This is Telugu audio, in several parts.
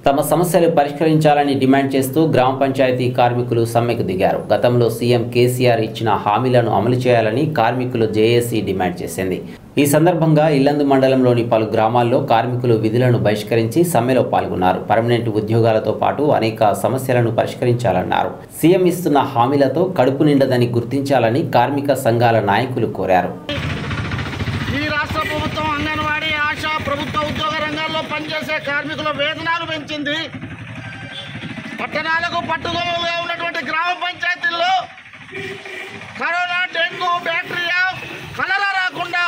తమ సమస్యలు పరిష్కరించాలని డిమాండ్ చేస్తూ గ్రామ పంచాయతీ కార్మికులు సమ్మెకు దిగారు గతంలో సీఎం కేసీఆర్ ఇచ్చిన హామీలను అమలు చేయాలని కార్మికులు జేఏసీ డిమాండ్ చేసింది ఈ సందర్భంగా ఇల్లందు మండలంలోని పలు గ్రామాల్లో కార్మికులు విధులను బహిష్కరించి సమ్మెలో పాల్గొన్నారు పర్మనెంట్ ఉద్యోగాలతో పాటు అనేక సమస్యలను పరిష్కరించాలన్నారు సీఎం ఇస్తున్న హామీలతో కడుపు నిండదని గుర్తించాలని కార్మిక సంఘాల నాయకులు కోరారు ఈ రాష్ట్ర ప్రభుత్వం అంగన్వాడీ ఆశా ప్రభుత్వ ఉద్యోగ రంగాల్లో పనిచేసే కార్మికుల వేతనాలు పెంచింది పట్టణాలకు పట్టుదలగా ఉన్నటువంటి గ్రామ పంచాయతీల్లో కరోనా డెంగ్యూ బ్యాక్టీరియా కలరా రాకుండా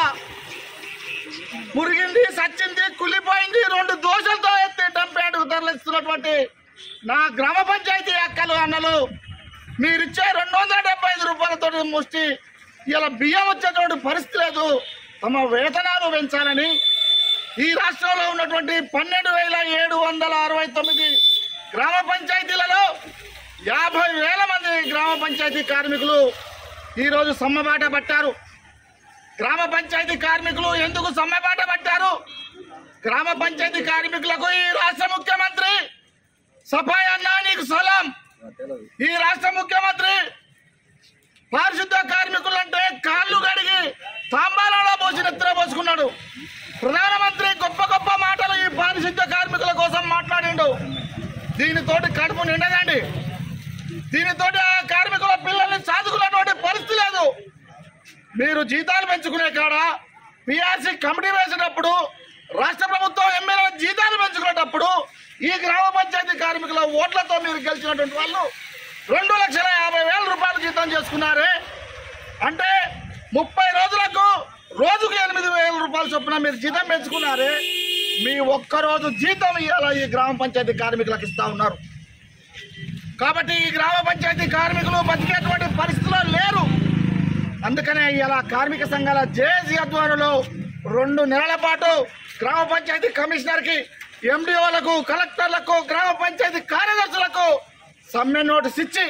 మురిగింది సచ్చింది కులిపోయింది రెండు దోషలతో ఎత్తి డంపేటకు తరలిస్తున్నటువంటి నా గ్రామ పంచాయతీ అక్కలు అన్నలు మీరిచ్చే రెండు వందల డెబ్బై ఐదు రూపాయలతో ముష్టి ఇలా బియ్యం వచ్చేటువంటి పరిస్థితి లేదు తమ వేతనాలు పెంచాలని ఈ రాష్ట్రంలో ఉన్నటువంటి పన్నెండు వేల ఏడు వందల అరవై తొమ్మిది గ్రామ పంచాయతీలలో యాభై వేల మంది గ్రామ పంచాయతీ కార్మికులు ఈరోజు సమ్మబాట పట్టారు గ్రామ పంచాయతీ కార్మికులు ఎందుకు సమ్మెబాట పట్టారు గ్రామ పంచాయతీ కార్మికులకు ఈ రాష్ట్ర ముఖ్యమంత్రి సఫాయి అన్నా నీకు సలాం ఈ రాష్ట్ర ముఖ్యమంత్రి పారిశుద్ధ కార్మికులంటే కాళ్ళు కడిగి తాంబాలలో పోసి నెత్తిన పోసుకున్నాడు ప్రధానమంత్రి గొప్ప గొప్ప మాటలు ఈ పారిశుద్ధ కార్మికుల కోసం మాట్లాడిండు దీనితోటి కడుపు నిండదండి దీనితోటి ఆ కార్మికుల పిల్లల్ని సాదుకున్నటువంటి పరిస్థితి లేదు మీరు జీతాలు పెంచుకునే కాడ పిఆర్సీ కమిటీ వేసేటప్పుడు రాష్ట్ర ప్రభుత్వం ఎమ్మెల్యేల జీతాలు పెంచుకునేటప్పుడు ఈ గ్రామ పంచాయతీ కార్మికుల ఓట్లతో మీరు గెలిచినటువంటి వాళ్ళు రెండు లక్షల యాభై వేల రూపాయలు జీతం చేసుకున్నారే అంటే ముప్పై రోజులకు రోజుకు ఎనిమిది వేల రూపాయల చొప్పున మీరు జీతం పెంచుకున్నారే మీ ఒక్క రోజు జీతం ఇవాళ ఈ గ్రామ పంచాయతీ కార్మికులకు ఇస్తా ఉన్నారు కాబట్టి ఈ గ్రామ పంచాయతీ కార్మికులు బతికేటువంటి పరిస్థితిలో లేరు అందుకనే ఇలా కార్మిక సంఘాల జేఏసీ ఆధ్వర్యంలో రెండు నెలల పాటు గ్రామ పంచాయతీ కమిషనర్కి ఎండిఓలకు కలెక్టర్లకు గ్రామ పంచాయతీ కార్యదర్శులకు సమ్మె నోటీస్ ఇచ్చి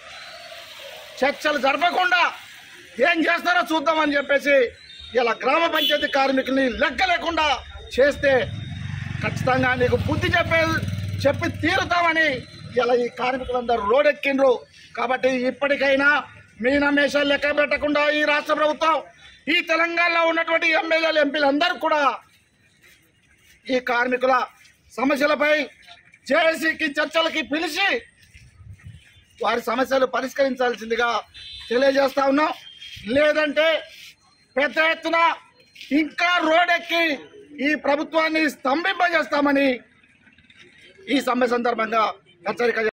చర్చలు జరపకుండా ఏం చేస్తారో చూద్దామని చెప్పేసి ఇలా గ్రామ పంచాయతీ కార్మికుల్ని లెక్క లేకుండా చేస్తే ఖచ్చితంగా నీకు బుద్ధి చెప్పే చెప్పి తీరుతామని ఇలా ఈ కార్మికులందరూ రోడెక్కిండ్రు కాబట్టి ఇప్పటికైనా మీ నమ్మేషాలు లెక్క పెట్టకుండా ఈ రాష్ట్ర ప్రభుత్వం ఈ తెలంగాణలో ఉన్నటువంటి ఎమ్మెల్యేలు ఎంపీలు అందరూ కూడా ఈ కార్మికుల సమస్యలపై జేఏసీకి చర్చలకి పిలిచి వారి సమస్యలు పరిష్కరించాల్సిందిగా తెలియజేస్తా ఉన్నాం లేదంటే పెద్ద ఎత్తున ఇంకా రోడెక్కి ఈ ప్రభుత్వాన్ని స్తంభింపజేస్తామని ఈ సమ్మె సందర్భంగా హెచ్చరిక